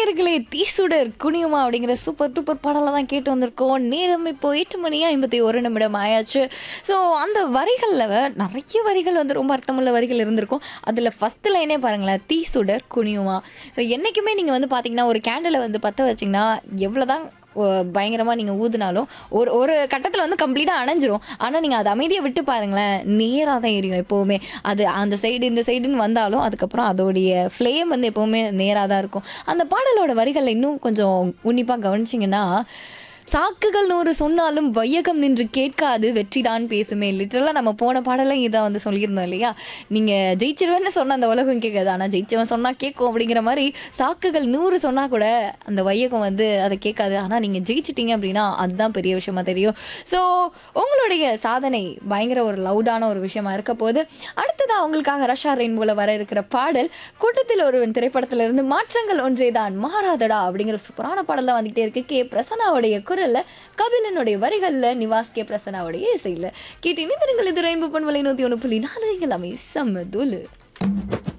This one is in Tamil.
நேயர்களே தீசுடர் குனியுமா அப்படிங்கிற சூப்பர் டூப்பர் பாடலை தான் கேட்டு வந்திருக்கோம் நேரம் இப்போ எட்டு மணி ஐம்பத்தி ஒரு நிமிடம் ஆயாச்சு ஸோ அந்த வரிகளில் நிறைய வரிகள் வந்து ரொம்ப அர்த்தமுள்ள வரிகள் இருந்திருக்கும் அதில் ஃபஸ்ட்டு லைனே பாருங்களேன் தீசுடர் குனியுமா ஸோ என்றைக்குமே நீங்கள் வந்து பார்த்தீங்கன்னா ஒரு கேண்டிலை வந்து பற்ற வச்சிங்கன்னா எவ்வளோதான் பயங்கரமாக நீங்கள் ஊதுனாலும் ஒரு ஒரு கட்டத்தில் வந்து கம்ப்ளீட்டாக அணைஞ்சிரும் ஆனால் நீங்கள் அதை அமைதியை விட்டு பாருங்களேன் நேராக தான் எரியும் எப்போவுமே அது அந்த சைடு இந்த சைடுன்னு வந்தாலும் அதுக்கப்புறம் அதோடைய ஃப்ளேம் வந்து எப்போவுமே நேராக தான் இருக்கும் அந்த பாடலோட வரிகளில் இன்னும் கொஞ்சம் உன்னிப்பாக கவனிச்சிங்கன்னா சாக்குகள் நூறு சொன்னாலும் வையகம் நின்று கேட்காது வெற்றிதான் பேசுமே லிட்டரலாக நம்ம போன பாடல இதை வந்து சொல்லியிருந்தோம் இல்லையா நீங்கள் ஜெயிச்சிருவேன்னு சொன்ன அந்த உலகம் கேட்காது ஆனால் ஜெயிச்சவன் சொன்னால் கேட்கும் அப்படிங்கிற மாதிரி சாக்குகள் நூறு சொன்னால் கூட அந்த வையகம் வந்து அதை கேட்காது ஆனால் நீங்கள் ஜெயிச்சிட்டீங்க அப்படின்னா அதுதான் பெரிய விஷயமா தெரியும் ஸோ உங்களுடைய சாதனை பயங்கர ஒரு லவுடான ஒரு விஷயமா இருக்க போது அடுத்ததாக உங்களுக்காக ரஷா ரெயின்போல வர இருக்கிற பாடல் கூட்டத்தில் ஒருவன் திரைப்படத்திலிருந்து மாற்றங்கள் ஒன்றேதான் மாறாதடா அப்படிங்கிற சூப்பரான பாடல் தான் வந்துகிட்டே இருக்கு கே பிரசனாவுடைய குரல்ல கபிலனுடைய வரிகள்ல நிவாஸ் கே பிரசனாவுடைய இசையில கேட்டு இணைந்திருங்கள் இது ரெயின்போ பண்பலை நூத்தி ஒன்று புள்ளி நாலு எல்லாமே செம்ம தூளு